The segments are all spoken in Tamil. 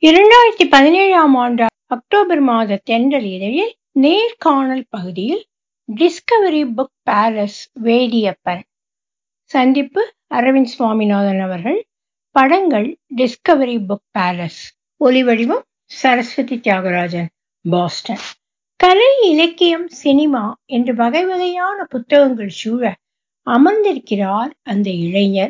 இரண்டாயிரத்தி பதினேழாம் ஆண்டு அக்டோபர் மாத தென்றல் இதழில் நேர்காணல் பகுதியில் டிஸ்கவரி புக் பேலஸ் வேதியப்பன் சந்திப்பு அரவிந்த் சுவாமிநாதன் அவர்கள் படங்கள் டிஸ்கவரி புக் பேலஸ் ஒலிவடிவம் சரஸ்வதி தியாகராஜன் பாஸ்டன் கலை இலக்கியம் சினிமா என்று வகை வகையான புத்தகங்கள் சூழ அமர்ந்திருக்கிறார் அந்த இளைஞர்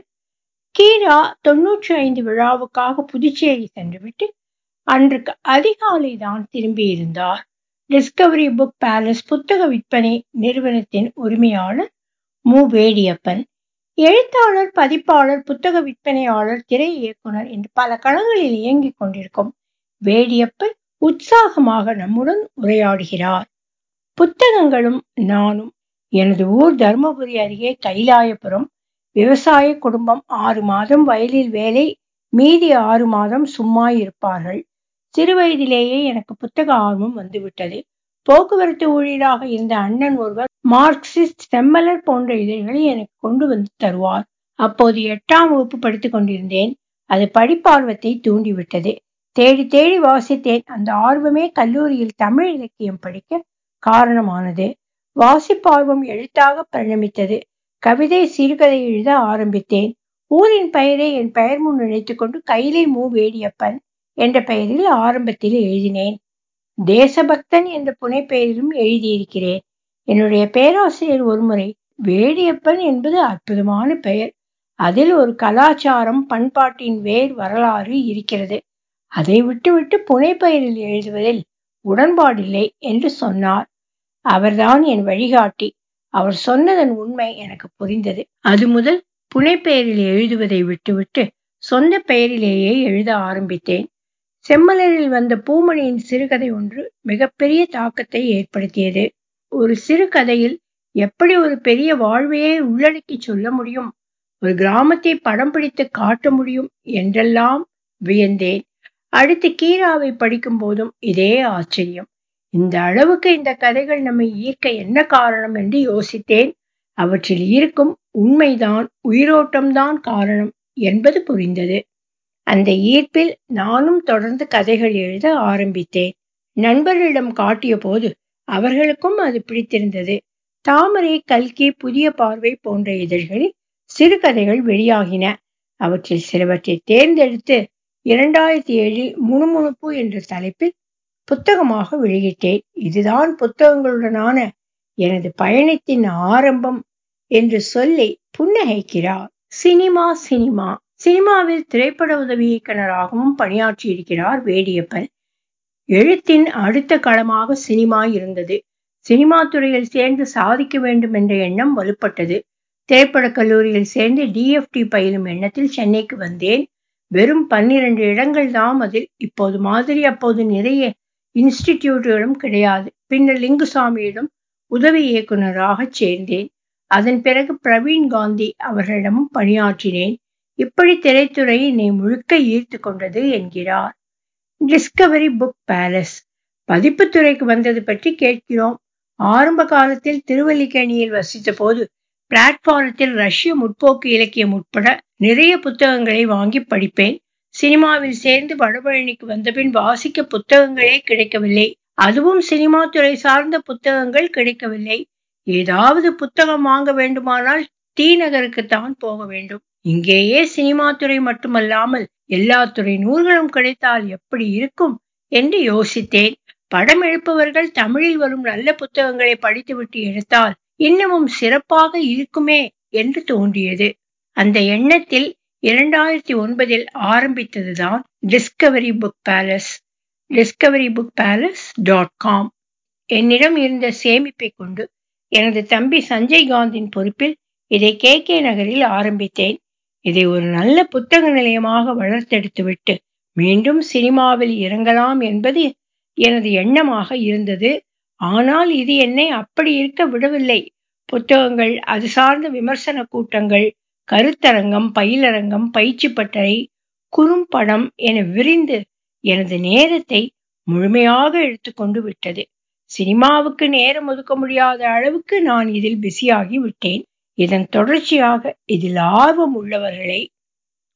கீரா தொன்னூற்றி ஐந்து விழாவுக்காக புதுச்சேரி சென்றுவிட்டு அன்றுக்கு அதிகாலை தான் திரும்பியிருந்தார் டிஸ்கவரி புக் பேலஸ் புத்தக விற்பனை நிறுவனத்தின் உரிமையாளர் மு வேடியப்பன் எழுத்தாளர் பதிப்பாளர் புத்தக விற்பனையாளர் திரை இயக்குனர் என்று பல களங்களில் இயங்கிக் கொண்டிருக்கும் வேடியப்பன் உற்சாகமாக நம்முடன் உரையாடுகிறார் புத்தகங்களும் நானும் எனது ஊர் தருமபுரி அருகே கைலாயபுரம் விவசாய குடும்பம் ஆறு மாதம் வயலில் வேலை மீதி ஆறு மாதம் சும்மா இருப்பார்கள் சிறுவயதிலேயே எனக்கு புத்தக ஆர்வம் வந்துவிட்டது போக்குவரத்து ஊழியராக இருந்த அண்ணன் ஒருவர் மார்க்சிஸ்ட் செம்மலர் போன்ற இதழ்களை எனக்கு கொண்டு வந்து தருவார் அப்போது எட்டாம் வகுப்பு படித்துக் கொண்டிருந்தேன் அது படிப்பார்வத்தை தூண்டிவிட்டது தேடி தேடி வாசித்தேன் அந்த ஆர்வமே கல்லூரியில் தமிழ் இலக்கியம் படிக்க காரணமானது வாசிப்பார்வம் எழுத்தாக பரிணமித்தது கவிதை சிறுகதை எழுத ஆரம்பித்தேன் ஊரின் பெயரை என் பெயர் முன் நினைத்துக் கொண்டு கைலை மு வேடியப்பன் என்ற பெயரில் ஆரம்பத்தில் எழுதினேன் தேசபக்தன் என்ற புனைப்பெயரிலும் எழுதியிருக்கிறேன் என்னுடைய பேராசிரியர் ஒருமுறை வேடியப்பன் என்பது அற்புதமான பெயர் அதில் ஒரு கலாச்சாரம் பண்பாட்டின் வேர் வரலாறு இருக்கிறது அதை விட்டுவிட்டு புனைப்பெயரில் எழுதுவதில் உடன்பாடில்லை என்று சொன்னார் அவர்தான் என் வழிகாட்டி அவர் சொன்னதன் உண்மை எனக்கு புரிந்தது அது முதல் புனைப்பெயரில் எழுதுவதை விட்டுவிட்டு சொந்த பெயரிலேயே எழுத ஆரம்பித்தேன் செம்மலரில் வந்த பூமணியின் சிறுகதை ஒன்று மிகப்பெரிய தாக்கத்தை ஏற்படுத்தியது ஒரு சிறுகதையில் எப்படி ஒரு பெரிய வாழ்வையே உள்ளடக்கி சொல்ல முடியும் ஒரு கிராமத்தை படம் பிடித்து காட்ட முடியும் என்றெல்லாம் வியந்தேன் அடுத்து கீராவை படிக்கும் போதும் இதே ஆச்சரியம் இந்த அளவுக்கு இந்த கதைகள் நம்மை ஈர்க்க என்ன காரணம் என்று யோசித்தேன் அவற்றில் இருக்கும் உண்மைதான் உயிரோட்டம்தான் காரணம் என்பது புரிந்தது அந்த ஈர்ப்பில் நானும் தொடர்ந்து கதைகள் எழுத ஆரம்பித்தேன் நண்பர்களிடம் காட்டிய போது அவர்களுக்கும் அது பிடித்திருந்தது தாமரை கல்கி புதிய பார்வை போன்ற இதழ்களில் சிறுகதைகள் வெளியாகின அவற்றில் சிலவற்றை தேர்ந்தெடுத்து இரண்டாயிரத்தி ஏழில் முணுமுணுப்பு என்ற தலைப்பில் புத்தகமாக வெளியிட்டேன் இதுதான் புத்தகங்களுடனான எனது பயணத்தின் ஆரம்பம் என்று சொல்லி புன்னகைக்கிறார் சினிமா சினிமா சினிமாவில் திரைப்பட உதவி இயக்குநராகவும் பணியாற்றியிருக்கிறார் வேடியப்பன் எழுத்தின் அடுத்த களமாக சினிமா இருந்தது சினிமா துறையில் சேர்ந்து சாதிக்க வேண்டும் என்ற எண்ணம் வலுப்பட்டது திரைப்படக் கல்லூரியில் சேர்ந்து டிஎஃப்டி பயிலும் எண்ணத்தில் சென்னைக்கு வந்தேன் வெறும் பன்னிரண்டு இடங்கள் தான் அதில் இப்போது மாதிரி அப்போது நிறைய இன்ஸ்டிடியூட்டுகளும் கிடையாது பின்னர் லிங்குசாமியிடம் உதவி இயக்குநராக சேர்ந்தேன் அதன் பிறகு பிரவீன் காந்தி அவர்களிடமும் பணியாற்றினேன் இப்படி திரைத்துறை என்னை முழுக்க ஈர்த்து கொண்டது என்கிறார் டிஸ்கவரி புக் பேலஸ் பதிப்புத்துறைக்கு வந்தது பற்றி கேட்கிறோம் ஆரம்ப காலத்தில் திருவல்லிக்கேணியில் வசித்த போது பிளாட்பாரத்தில் ரஷ்ய முற்போக்கு இலக்கியம் உட்பட நிறைய புத்தகங்களை வாங்கி படிப்பேன் சினிமாவில் சேர்ந்து வடபழனிக்கு வந்தபின் வாசிக்க புத்தகங்களே கிடைக்கவில்லை அதுவும் சினிமா துறை சார்ந்த புத்தகங்கள் கிடைக்கவில்லை ஏதாவது புத்தகம் வாங்க வேண்டுமானால் டி நகருக்குத்தான் போக வேண்டும் இங்கேயே சினிமா துறை மட்டுமல்லாமல் எல்லா துறை நூல்களும் கிடைத்தால் எப்படி இருக்கும் என்று யோசித்தேன் படம் எடுப்பவர்கள் தமிழில் வரும் நல்ல புத்தகங்களை படித்துவிட்டு எடுத்தால் இன்னமும் சிறப்பாக இருக்குமே என்று தோன்றியது அந்த எண்ணத்தில் இரண்டாயிரத்தி ஒன்பதில் ஆரம்பித்ததுதான் discovery book palace discovery book palace dot com என்னிடம் இருந்த சேமிப்பை கொண்டு எனது தம்பி சஞ்சய் காந்தின் பொறுப்பில் இதை கே கே நகரில் ஆரம்பித்தேன் இதை ஒரு நல்ல புத்தக நிலையமாக வளர்த்தெடுத்துவிட்டு மீண்டும் சினிமாவில் இறங்கலாம் என்பது எனது எண்ணமாக இருந்தது ஆனால் இது என்னை அப்படி இருக்க விடவில்லை புத்தகங்கள் அது சார்ந்த விமர்சன கூட்டங்கள் கருத்தரங்கம் பயிலரங்கம் பயிற்சி பட்டறை குறும்படம் என விரிந்து எனது நேரத்தை முழுமையாக எடுத்துக்கொண்டு விட்டது சினிமாவுக்கு நேரம் ஒதுக்க முடியாத அளவுக்கு நான் இதில் பிஸியாகி விட்டேன் இதன் தொடர்ச்சியாக இதில் ஆர்வம் உள்ளவர்களை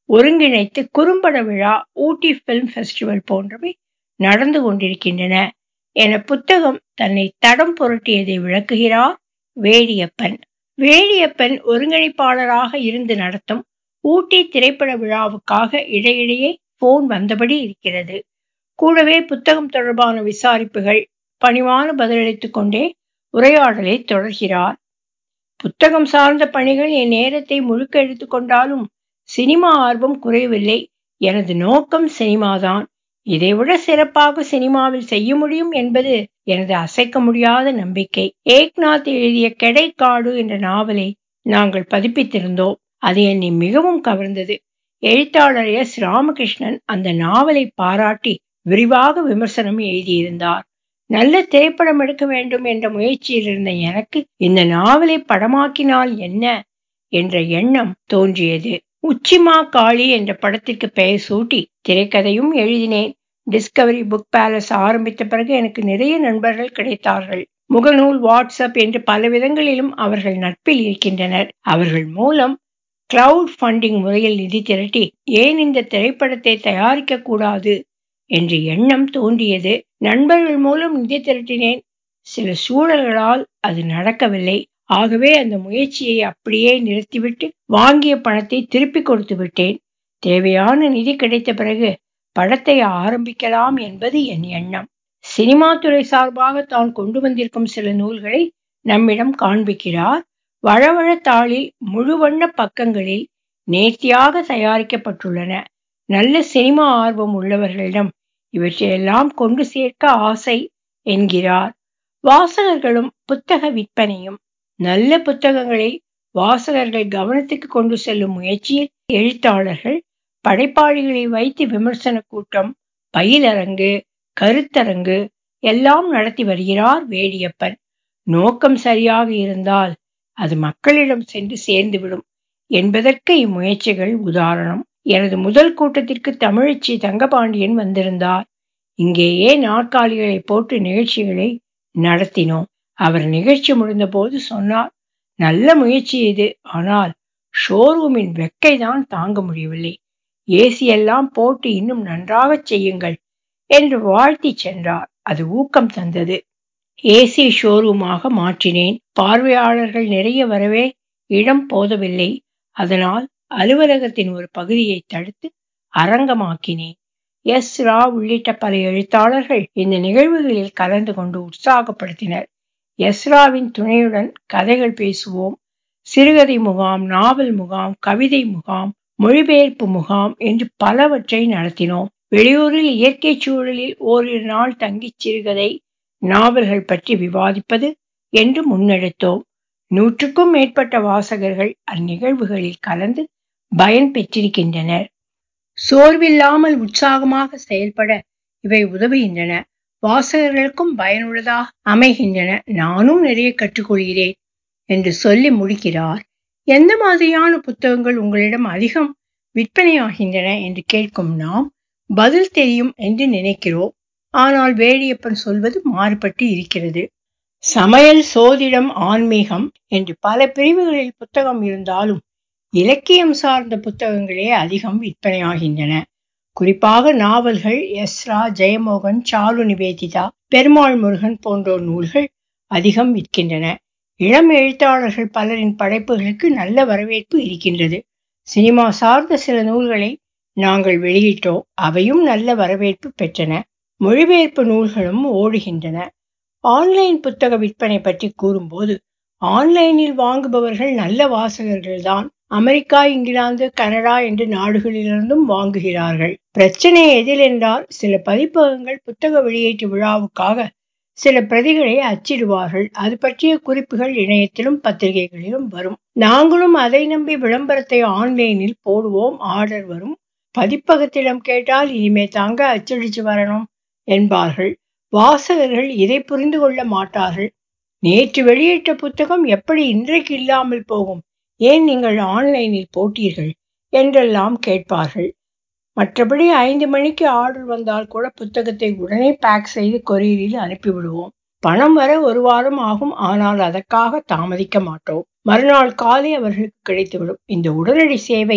ஒருங்கிணைத்து குறும்பட விழா ஊட்டி பிலிம் ஃபெஸ்டிவல் போன்றவை நடந்து கொண்டிருக்கின்றன என புத்தகம் தன்னை தடம் புரட்டியதை விளக்குகிறார் வேடியப்பன் வேடியப்பன் ஒருங்கிணைப்பாளராக இருந்து நடத்தும் ஊட்டி திரைப்பட விழாவுக்காக இடையிடையே போன் வந்தபடி இருக்கிறது கூடவே புத்தகம் தொடர்பான விசாரிப்புகள் பணிவான பதிலளித்துக் கொண்டே உரையாடலை தொடர்கிறார் புத்தகம் சார்ந்த பணிகள் என் நேரத்தை முழுக்க எடுத்துக்கொண்டாலும் சினிமா ஆர்வம் குறையவில்லை எனது நோக்கம் சினிமாதான் இதைவிட சிறப்பாக சினிமாவில் செய்ய முடியும் என்பது எனது அசைக்க முடியாத நம்பிக்கை ஏக்நாத் எழுதிய கெடைக்காடு என்ற நாவலை நாங்கள் பதிப்பித்திருந்தோம் அது என்னை மிகவும் கவர்ந்தது எழுத்தாளர் எஸ் ராமகிருஷ்ணன் அந்த நாவலை பாராட்டி விரிவாக விமர்சனம் எழுதியிருந்தார் நல்ல திரைப்படம் எடுக்க வேண்டும் என்ற முயற்சியில் இருந்த எனக்கு இந்த நாவலை படமாக்கினால் என்ன என்ற எண்ணம் தோன்றியது உச்சிமா காளி என்ற படத்திற்கு பெயர் சூட்டி திரைக்கதையும் எழுதினேன் டிஸ்கவரி புக் பேலஸ் ஆரம்பித்த பிறகு எனக்கு நிறைய நண்பர்கள் கிடைத்தார்கள் முகநூல் வாட்ஸ்அப் என்று பல விதங்களிலும் அவர்கள் நட்பில் இருக்கின்றனர் அவர்கள் மூலம் கிளவுட் ஃபண்டிங் முறையில் நிதி திரட்டி ஏன் இந்த திரைப்படத்தை தயாரிக்க கூடாது என்ற எண்ணம் தோன்றியது நண்பர்கள் மூலம் நிதி திரட்டினேன் சில சூழல்களால் அது நடக்கவில்லை ஆகவே அந்த முயற்சியை அப்படியே நிறுத்திவிட்டு வாங்கிய பணத்தை திருப்பி கொடுத்து விட்டேன் தேவையான நிதி கிடைத்த பிறகு படத்தை ஆரம்பிக்கலாம் என்பது என் எண்ணம் சினிமா துறை சார்பாக தான் கொண்டு வந்திருக்கும் சில நூல்களை நம்மிடம் காண்பிக்கிறார் வழவழ தாளில் முழுவண்ண பக்கங்களில் நேர்த்தியாக தயாரிக்கப்பட்டுள்ளன நல்ல சினிமா ஆர்வம் உள்ளவர்களிடம் இவற்றையெல்லாம் கொண்டு சேர்க்க ஆசை என்கிறார் வாசகர்களும் புத்தக விற்பனையும் நல்ல புத்தகங்களை வாசகர்கள் கவனத்துக்கு கொண்டு செல்லும் முயற்சியில் எழுத்தாளர்கள் படைப்பாளிகளை வைத்து விமர்சன கூட்டம் பயிலரங்கு கருத்தரங்கு எல்லாம் நடத்தி வருகிறார் வேடியப்பன் நோக்கம் சரியாக இருந்தால் அது மக்களிடம் சென்று சேர்ந்துவிடும் என்பதற்கு இம்முயற்சிகள் உதாரணம் எனது முதல் கூட்டத்திற்கு தமிழச்சி தங்கபாண்டியன் வந்திருந்தார் இங்கேயே நாற்காலிகளை போட்டு நிகழ்ச்சிகளை நடத்தினோம் அவர் நிகழ்ச்சி முடிந்தபோது சொன்னார் நல்ல முயற்சி இது ஆனால் ஷோரூமின் வெக்கை தான் தாங்க முடியவில்லை ஏசி எல்லாம் போட்டு இன்னும் நன்றாக செய்யுங்கள் என்று வாழ்த்தி சென்றார் அது ஊக்கம் தந்தது ஏசி ஷோரூமாக மாற்றினேன் பார்வையாளர்கள் நிறைய வரவே இடம் போதவில்லை அதனால் அலுவலகத்தின் ஒரு பகுதியை தடுத்து அரங்கமாக்கினேன் எஸ் ரா உள்ளிட்ட பல எழுத்தாளர்கள் இந்த நிகழ்வுகளில் கலந்து கொண்டு உற்சாகப்படுத்தினர் எஸ்ராவின் துணையுடன் கதைகள் பேசுவோம் சிறுகதை முகாம் நாவல் முகாம் கவிதை முகாம் மொழிபெயர்ப்பு முகாம் என்று பலவற்றை நடத்தினோம் வெளியூரில் இயற்கை சூழலில் ஓரிரு நாள் தங்கிச் சிறுகதை நாவல்கள் பற்றி விவாதிப்பது என்று முன்னெடுத்தோம் நூற்றுக்கும் மேற்பட்ட வாசகர்கள் அந்நிகழ்வுகளில் கலந்து பயன் பெற்றிருக்கின்றனர் சோர்வில்லாமல் உற்சாகமாக செயல்பட இவை உதவுகின்றன வாசகர்களுக்கும் பயனுள்ளதாக அமைகின்றன நானும் நிறைய கற்றுக்கொள்கிறேன் என்று சொல்லி முடிக்கிறார் எந்த மாதிரியான புத்தகங்கள் உங்களிடம் அதிகம் விற்பனையாகின்றன என்று கேட்கும் நாம் பதில் தெரியும் என்று நினைக்கிறோம் ஆனால் வேடியப்பன் சொல்வது மாறுபட்டு இருக்கிறது சமையல் சோதிடம் ஆன்மீகம் என்று பல பிரிவுகளில் புத்தகம் இருந்தாலும் இலக்கியம் சார்ந்த புத்தகங்களே அதிகம் விற்பனையாகின்றன குறிப்பாக நாவல்கள் எஸ்ரா ஜெயமோகன் சாலு நிவேதிதா பெருமாள் முருகன் போன்றோர் நூல்கள் அதிகம் விற்கின்றன இளம் எழுத்தாளர்கள் பலரின் படைப்புகளுக்கு நல்ல வரவேற்பு இருக்கின்றது சினிமா சார்ந்த சில நூல்களை நாங்கள் வெளியிட்டோம் அவையும் நல்ல வரவேற்பு பெற்றன மொழிபெயர்ப்பு நூல்களும் ஓடுகின்றன ஆன்லைன் புத்தக விற்பனை பற்றி கூறும்போது ஆன்லைனில் வாங்குபவர்கள் நல்ல வாசகர்கள்தான் அமெரிக்கா இங்கிலாந்து கனடா என்று நாடுகளிலிருந்தும் வாங்குகிறார்கள் பிரச்சனை எதில் என்றால் சில பதிப்பகங்கள் புத்தக வெளியீட்டு விழாவுக்காக சில பிரதிகளை அச்சிடுவார்கள் அது பற்றிய குறிப்புகள் இணையத்திலும் பத்திரிகைகளிலும் வரும் நாங்களும் அதை நம்பி விளம்பரத்தை ஆன்லைனில் போடுவோம் ஆர்டர் வரும் பதிப்பகத்திடம் கேட்டால் இனிமே தாங்க அச்சடிச்சு வரணும் என்பார்கள் வாசகர்கள் இதை புரிந்து கொள்ள மாட்டார்கள் நேற்று வெளியிட்ட புத்தகம் எப்படி இன்றைக்கு இல்லாமல் போகும் ஏன் நீங்கள் ஆன்லைனில் போட்டீர்கள் என்றெல்லாம் கேட்பார்கள் மற்றபடி ஐந்து மணிக்கு ஆர்டர் வந்தால் கூட புத்தகத்தை உடனே பேக் செய்து கொரியரில் அனுப்பிவிடுவோம் பணம் வர ஒரு வாரம் ஆகும் ஆனால் அதற்காக தாமதிக்க மாட்டோம் மறுநாள் காலை அவர்களுக்கு கிடைத்துவிடும் இந்த உடனடி சேவை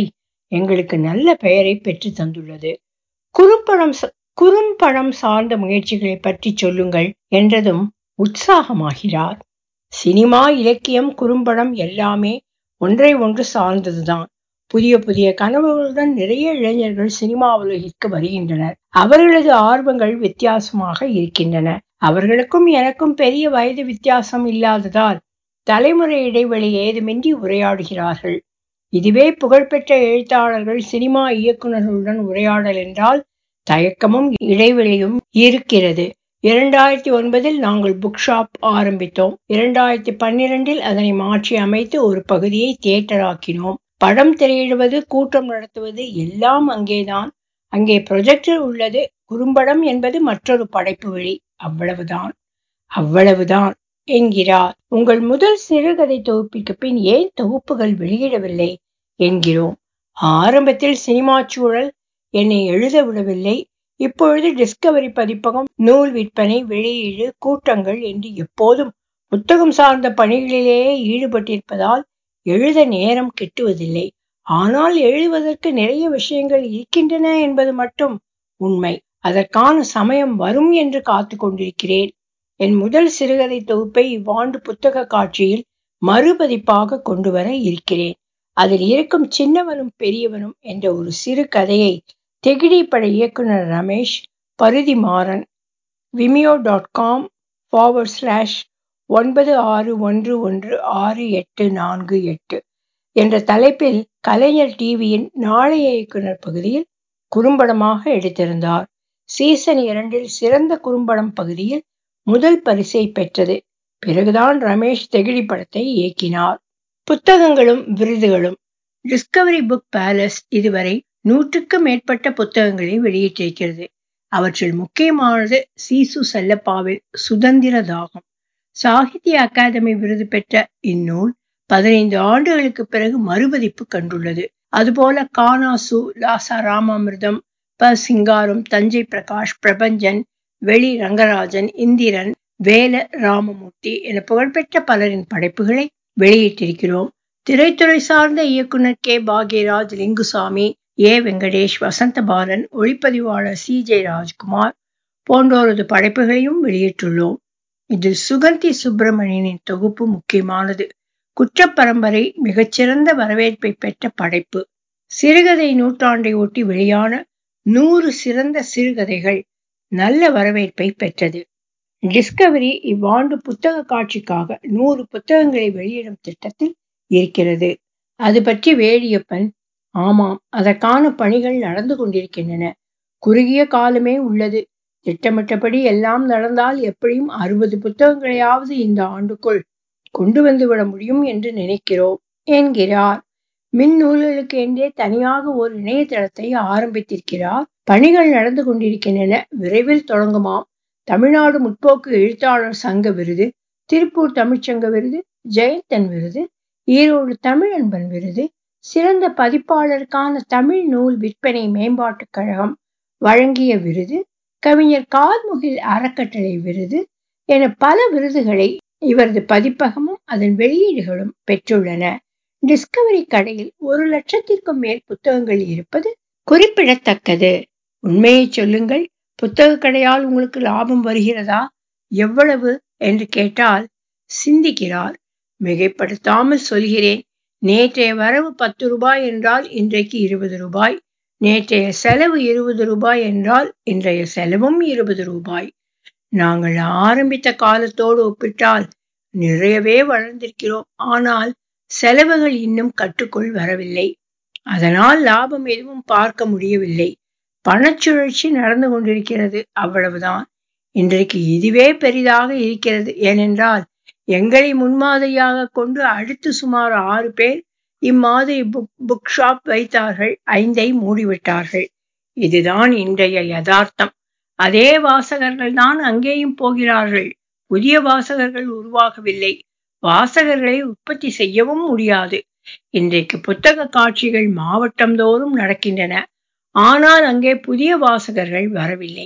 எங்களுக்கு நல்ல பெயரை பெற்று தந்துள்ளது குறும்படம் குறும்படம் சார்ந்த முயற்சிகளை பற்றி சொல்லுங்கள் என்றதும் உற்சாகமாகிறார் சினிமா இலக்கியம் குறும்படம் எல்லாமே ஒன்றை ஒன்று சார்ந்ததுதான் புதிய புதிய கனவுகளுடன் நிறைய இளைஞர்கள் சினிமா உலகிற்கு வருகின்றனர் அவர்களது ஆர்வங்கள் வித்தியாசமாக இருக்கின்றன அவர்களுக்கும் எனக்கும் பெரிய வயது வித்தியாசம் இல்லாததால் தலைமுறை இடைவெளி ஏதுமின்றி உரையாடுகிறார்கள் இதுவே புகழ்பெற்ற எழுத்தாளர்கள் சினிமா இயக்குநர்களுடன் உரையாடல் என்றால் தயக்கமும் இடைவெளியும் இருக்கிறது இரண்டாயிரத்தி ஒன்பதில் நாங்கள் புக் ஷாப் ஆரம்பித்தோம் இரண்டாயிரத்தி பன்னிரண்டில் அதனை மாற்றி அமைத்து ஒரு பகுதியை தியேட்டராக்கினோம் படம் திரையிடுவது கூட்டம் நடத்துவது எல்லாம் அங்கேதான் அங்கே ப்ரொஜெக்டர் உள்ளது குறும்படம் என்பது மற்றொரு படைப்பு வழி அவ்வளவுதான் அவ்வளவுதான் என்கிறார் உங்கள் முதல் சிறுகதை தொகுப்பிற்கு பின் ஏன் தொகுப்புகள் வெளியிடவில்லை என்கிறோம் ஆரம்பத்தில் சினிமா சூழல் என்னை எழுத விடவில்லை இப்பொழுது டிஸ்கவரி பதிப்பகம் நூல் விற்பனை வெளியீடு கூட்டங்கள் என்று எப்போதும் புத்தகம் சார்ந்த பணிகளிலேயே ஈடுபட்டிருப்பதால் எழுத நேரம் கிட்டுவதில்லை ஆனால் எழுதுவதற்கு நிறைய விஷயங்கள் இருக்கின்றன என்பது மட்டும் உண்மை அதற்கான சமயம் வரும் என்று காத்து கொண்டிருக்கிறேன் என் முதல் சிறுகதை தொகுப்பை இவ்வாண்டு புத்தக காட்சியில் மறுபதிப்பாக கொண்டு வர இருக்கிறேன் அதில் இருக்கும் சின்னவனும் பெரியவனும் என்ற ஒரு சிறு கதையை தெகிடிப்பட இயக்குனர் Ramesh Paruthi Maran Vimeo dot com forward slash ஒன்பது ஆறு ஒன்று ஒன்று ஆறு எட்டு நான்கு எட்டு என்ற தலைப்பில் கலைஞர் டிவியின் நாளைய இயக்குனர் பகுதியில் குறும்படமாக எடுத்திருந்தார் சீசன் இரண்டில் சிறந்த குறும்படம் பகுதியில் முதல் பரிசை பெற்றது பிறகுதான் ரமேஷ் தெகிடி படத்தை இயக்கினார் புத்தகங்களும் விருதுகளும் டிஸ்கவரி புக் பேலஸ் இதுவரை நூற்றுக்கு மேற்பட்ட புத்தகங்களை வெளியிட்டிருக்கிறது அவற்றில் முக்கியமானது சீசு செல்லப்பாவில் சுதந்திர தாகம் சாகித்ய அகாதமி விருது பெற்ற இந்நூல் பதினைந்து ஆண்டுகளுக்கு பிறகு மறுபதிப்பு கண்டுள்ளது அதுபோல கானாசு லாசா ராமாமிர்தம் ப சிங்காரம் தஞ்சை பிரகாஷ் பிரபஞ்சன் வெளி ரங்கராஜன் இந்திரன் வேல ராமமூர்த்தி என புகழ்பெற்ற பலரின் படைப்புகளை வெளியிட்டிருக்கிறோம் திரைத்துறை சார்ந்த இயக்குனர் கே பாக்யராஜ் லிங்குசாமி ஏ வெங்கடேஷ் வசந்தபாலன் ஒளிப்பதிவாளர் சி ஜே ராஜ்குமார் போன்றோரது படைப்புகளையும் வெளியிட்டுள்ளோம் இதில் சுகந்தி சுப்பிரமணியனின் தொகுப்பு முக்கியமானது குற்றப்பரம்பரை மிகச்சிறந்த வரவேற்பை பெற்ற படைப்பு சிறுகதை நூற்றாண்டை ஒட்டி வெளியான நூறு சிறந்த சிறுகதைகள் நல்ல வரவேற்பை பெற்றது டிஸ்கவரி இவ்வாண்டு புத்தக காட்சிக்காக நூறு புத்தகங்களை வெளியிடும் திட்டத்தில் இருக்கிறது அது பற்றி வேடியப்பன் ஆமாம் அதற்கான பணிகள் நடந்து கொண்டிருக்கின்றன குறுகிய காலமே உள்ளது திட்டமிட்டபடி எல்லாம் நடந்தால் எப்படியும் அறுபது புத்தகங்களையாவது இந்த ஆண்டுக்குள் கொண்டு வந்து விட முடியும் என்று நினைக்கிறோம் என்கிறார் மின் நூல்களுக்கு என்றே தனியாக ஒரு இணையதளத்தை ஆரம்பித்திருக்கிறார் பணிகள் நடந்து கொண்டிருக்கின்றன விரைவில் தொடங்குமாம் தமிழ்நாடு முற்போக்கு எழுத்தாளர் சங்க விருது திருப்பூர் தமிழ்ச்சங்க விருது ஜெயந்தன் விருது ஈரோடு தமிழன்பன் விருது சிறந்த பதிப்பாளருக்கான தமிழ் நூல் விற்பனை மேம்பாட்டுக் கழகம் வழங்கிய விருது கவிஞர் கார்முகில் அறக்கட்டளை விருது என பல விருதுகளை இவரது பதிப்பகமும் அதன் வெளியீடுகளும் பெற்றுள்ளன டிஸ்கவரி கடையில் ஒரு லட்சத்திற்கும் மேல் புத்தகங்கள் இருப்பது குறிப்பிடத்தக்கது உண்மையை சொல்லுங்கள் புத்தக கடையால் உங்களுக்கு லாபம் வருகிறதா எவ்வளவு என்று கேட்டால் சிந்திக்கிறார் மிகைப்படுத்தாமல் சொல்கிறேன் நேற்றைய வரவு பத்து ரூபாய் என்றால் இன்றைக்கு இருபது ரூபாய் நேற்றைய செலவு இருபது ரூபாய் என்றால் இன்றைய செலவும் இருபது ரூபாய் நாங்கள் ஆரம்பித்த காலத்தோடு ஒப்பிட்டால் நிறையவே வளர்ந்திருக்கிறோம் ஆனால் செலவுகள் இன்னும் கட்டுக்குள் வரவில்லை அதனால் லாபம் எதுவும் பார்க்க முடியவில்லை பணச்சுழற்சி நடந்து கொண்டிருக்கிறது அவ்வளவுதான் இன்றைக்கு இதுவே பெரிதாக இருக்கிறது ஏனென்றால் எங்களை முன்மாதிரியாக கொண்டு அடுத்து சுமார் ஆறு பேர் இம்மாதிரி புக் புக் ஷாப் வைத்தார்கள் ஐந்தை மூடிவிட்டார்கள் இதுதான் இன்றைய யதார்த்தம் அதே வாசகர்கள் தான் அங்கேயும் போகிறார்கள் புதிய வாசகர்கள் உருவாகவில்லை வாசகர்களை உற்பத்தி செய்யவும் முடியாது இன்றைக்கு புத்தக காட்சிகள் மாவட்டம் தோறும் நடக்கின்றன ஆனால் அங்கே புதிய வாசகர்கள் வரவில்லை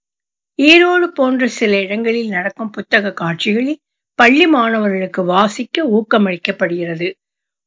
ஈரோடு போன்ற சில இடங்களில் நடக்கும் புத்தக காட்சிகளில் பள்ளி மாணவர்களுக்கு வாசிக்க ஊக்கமளிக்கப்படுகிறது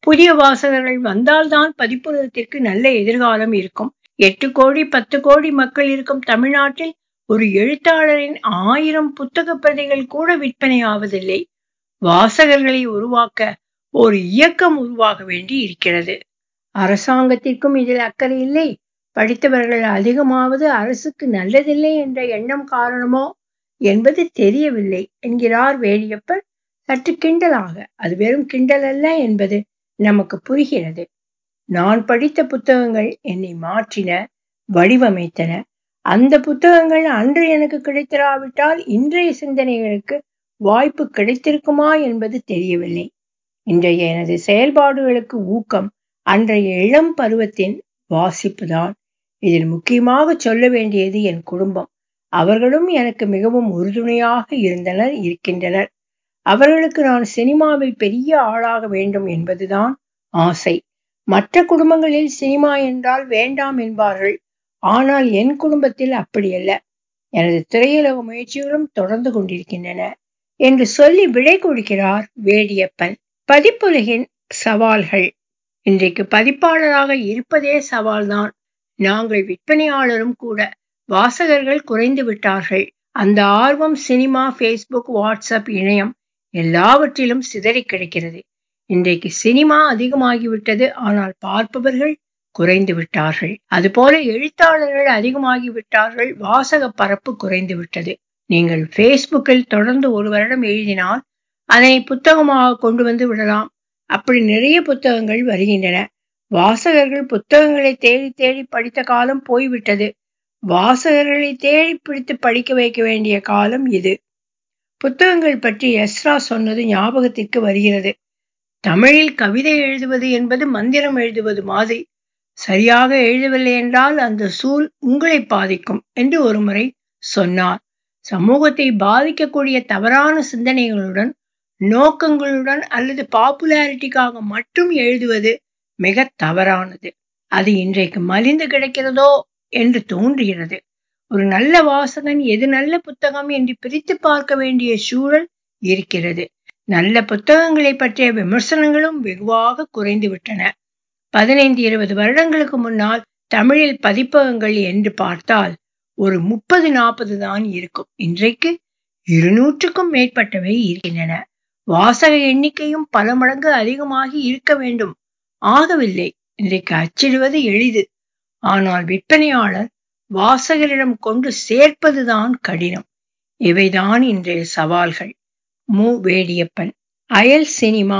புதிய வாசகர்கள் வந்தால்தான் பதிப்புலகத்திற்கு நல்ல எதிர்காலம் இருக்கும் எட்டு கோடி பத்து கோடி மக்கள் இருக்கும் தமிழ்நாட்டில் ஒரு எழுத்தாளரின் ஆயிரம் புத்தக பிரதிகள் கூட விற்பனை ஆவதில்லை வாசகர்களை உருவாக்க ஒரு இயக்கம் உருவாக வேண்டி இருக்கிறது அரசாங்கத்திற்கும் இதில் அக்கறை இல்லை படித்தவர்கள் அதிகமாவது அரசுக்கு நல்லதில்லை என்ற எண்ணம் காரணமோ என்பது தெரியவில்லை என்கிறார் வேலியப்பர் சற்று கிண்டலாக அது வெறும் கிண்டல் அல்ல என்பது நமக்கு புரிகிறது நான் படித்த புத்தகங்கள் என்னை மாற்றின வடிவமைத்தன அந்த புத்தகங்கள் அன்று எனக்கு கிடைத்திராவிட்டால் இன்றைய சிந்தனைகளுக்கு வாய்ப்பு கிடைத்திருக்குமா என்பது தெரியவில்லை இன்றைய எனது செயல்பாடுகளுக்கு ஊக்கம் அன்றைய இளம் பருவத்தின் வாசிப்புதான் இதில் முக்கியமாக சொல்ல வேண்டியது என் குடும்பம் அவர்களும் எனக்கு மிகவும் உறுதுணையாக இருந்தனர் இருக்கின்றனர் அவர்களுக்கு நான் சினிமாவில் பெரிய ஆளாக வேண்டும் என்பதுதான் ஆசை மற்ற குடும்பங்களில் சினிமா என்றால் வேண்டாம் என்பார்கள் ஆனால் என் குடும்பத்தில் அப்படியல்ல எனது திரையுலக முயற்சிகளும் தொடர்ந்து கொண்டிருக்கின்றன என்று சொல்லி விடை கொடுக்கிறார் வேடியப்பன் பதிப்புலகின் சவால்கள் இன்றைக்கு பதிப்பாளராக இருப்பதே சவால்தான் நாங்கள் விற்பனையாளரும் கூட வாசகர்கள் குறைந்து விட்டார்கள் அந்த ஆர்வம் சினிமா ஃபேஸ்புக் வாட்ஸ்அப் இணையம் எல்லாவற்றிலும் சிதறி கிடக்கிறது இன்றைக்கு சினிமா அதிகமாகிவிட்டது ஆனால் பார்ப்பவர்கள் குறைந்து விட்டார்கள் அதுபோல எழுத்தாளர்கள் அதிகமாகி விட்டார்கள் வாசக பரப்பு குறைந்து விட்டது நீங்கள் ஃபேஸ்புக்கில் தொடர்ந்து ஒரு வருடம் எழுதினால் அதனை புத்தகமாக கொண்டு வந்து விடலாம் அப்படி நிறைய புத்தகங்கள் வருகின்றன வாசகர்கள் புத்தகங்களை தேடி தேடி படித்த காலம் போய்விட்டது வாசகர்களை தேடி பிடித்து படிக்க வைக்க வேண்டிய காலம் இது புத்தகங்கள் பற்றி எஸ்ரா சொன்னது ஞாபகத்திற்கு வருகிறது தமிழில் கவிதை எழுதுவது என்பது மந்திரம் எழுதுவது மாதிரி சரியாக எழுதவில்லை என்றால் அந்த சூழ் உங்களை பாதிக்கும் என்று ஒருமுறை சொன்னார் சமூகத்தை பாதிக்கக்கூடிய தவறான சிந்தனைகளுடன் நோக்கங்களுடன் அல்லது பாப்புலாரிட்டிக்காக மட்டும் எழுதுவது மிக தவறானது அது இன்றைக்கு மலிந்து கிடக்கிறதோ என்று தோன்றுகிறது ஒரு நல்ல வாசகன் எது நல்ல புத்தகம் என்று பிரித்து பார்க்க வேண்டிய சூழல் இருக்கிறது நல்ல புத்தகங்களை பற்றிய விமர்சனங்களும் வெகுவாக குறைந்து விட்டன பதினைந்து இருபது வருடங்களுக்கு முன்னால் தமிழில் பதிப்பகங்கள் என்று பார்த்தால் ஒரு முப்பது நாற்பது தான் இருக்கும் இன்றைக்கு இருநூற்றுக்கும் மேற்பட்டவை இருக்கின்றன வாசக எண்ணிக்கையும் பல மடங்கு அதிகமாகி இருக்க வேண்டும் ஆகவில்லை இன்றைக்கு அச்சிடுவது எளிது ஆனால் விற்பனையாளர் வாசகரிடம் கொண்டு சேர்ப்பதுதான் கடினம் இவைதான் இன்றைய சவால்கள் மு வேடியப்பன் அயல் சினிமா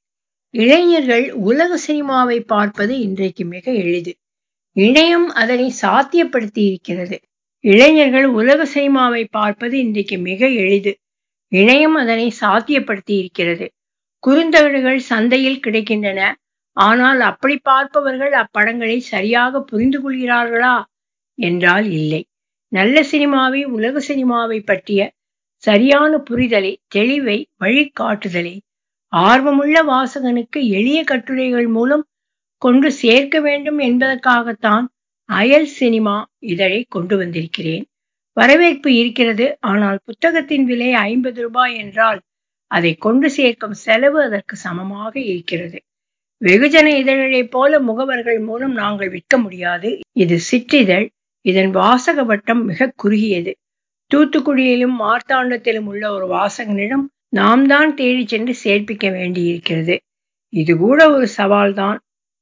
இளைஞர்கள் உலக சினிமாவை பார்ப்பது இன்றைக்கு மிக எளிது இணையம் அதனை சாத்தியப்படுத்தி இருக்கிறது இளைஞர்கள் உலக சினிமாவை பார்ப்பது இன்றைக்கு மிக எளிது இணையம் அதனை சாத்தியப்படுத்தி இருக்கிறது குறுந்தகடுகள் சந்தையில் கிடைக்கின்றன ஆனால் அப்படி பார்ப்பவர்கள் அப்படங்களை சரியாக புரிந்து கொள்கிறார்களா என்றால் இல்லை நல்ல சினிமாவை உலக சினிமாவை பற்றிய சரியான புரிதலை தெளிவை வழிகாட்டுதலை ஆர்வமுள்ள வாசகனுக்கு எளிய கட்டுரைகள் மூலம் கொண்டு சேர்க்க வேண்டும் என்பதற்காகத்தான் அயல் சினிமா இதழை கொண்டு வந்திருக்கிறேன் வரவேற்பு இருக்கிறது ஆனால் புத்தகத்தின் விலை ஐம்பது ரூபாய் என்றால் அதை கொண்டு சேர்க்கும் செலவு அதற்கு சமமாக இருக்கிறது வெகுஜன இதழைப் போல முகவர்கள் மூலம் நாங்கள் விற்க முடியாது இது சிற்றிதழ் இதன் வாசக வட்டம் மிக குறுகியது தூத்துக்குடியிலும் மார்த்தாண்டத்திலும் உள்ள ஒரு வாசகனிடம் நாம் தான் தேடி சென்று சேர்ப்பிக்க வேண்டியிருக்கிறது இது கூட ஒரு சவால்தான்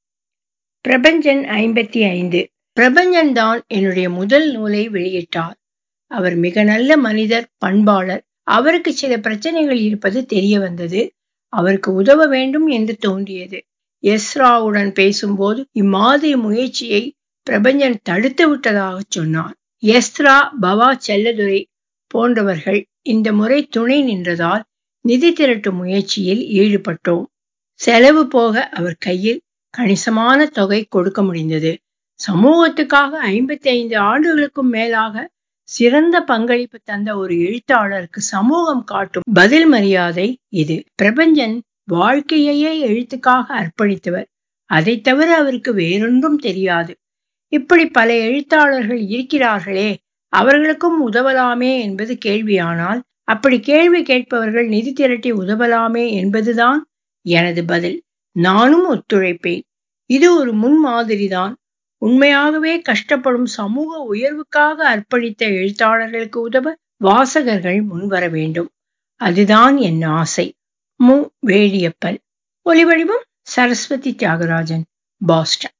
பிரபஞ்சன் ஐம்பத்தி ஐந்து பிரபஞ்சன் தான் என்னுடைய முதல் நூலை வெளியிட்டார் அவர் மிக நல்ல மனிதர் பண்பாளர் அவருக்கு சில பிரச்சனைகள் இருப்பது தெரிய வந்தது அவருக்கு உதவ வேண்டும் என்று தோன்றியது எஸ்ராவுடன் பேசும்போது இம்மாதிரி முயற்சியை பிரபஞ்சன் தடுத்து விட்டதாக சொன்னார் எஸ்ரா பவா செல்லதுரை போன்றவர்கள் இந்த முறை துணை நின்றதால் நிதி திரட்டும் முயற்சியில் ஈடுபட்டோம் செலவு போக அவர் கையில் கணிசமான தொகை கொடுக்க முடிந்தது சமூகத்துக்காக ஐம்பத்தி ஐந்து ஆண்டுகளுக்கும் மேலாக சிறந்த பங்களிப்பு தந்த ஒரு எழுத்தாளருக்கு சமூகம் காட்டும் பதில் மரியாதை இது பிரபஞ்சன் வாழ்க்கையையே எழுத்துக்காக அர்ப்பணித்தவர் அதை தவிர அவருக்கு வேறொன்றும் தெரியாது இப்படி பல எழுத்தாளர்கள் இருக்கிறார்களே அவர்களுக்கும் உதவலாமே என்பது கேள்வியானால் அப்படி கேள்வி கேட்பவர்கள் நிதி திரட்டி உதவலாமே என்பதுதான் எனது பதில் நானும் ஒத்துழைப்பேன் இது ஒரு முன்மாதிரிதான் உண்மையாகவே கஷ்டப்படும் சமூக உயர்வுக்காக அர்ப்பணித்த எழுத்தாளர்களுக்கு உதவ வாசகர்கள் முன்வர வேண்டும் அதுதான் என் ஆசை மு வேலியப்பன் ஒலிவடிவம் சரஸ்வதி தியாகராஜன் பாஸ்டன்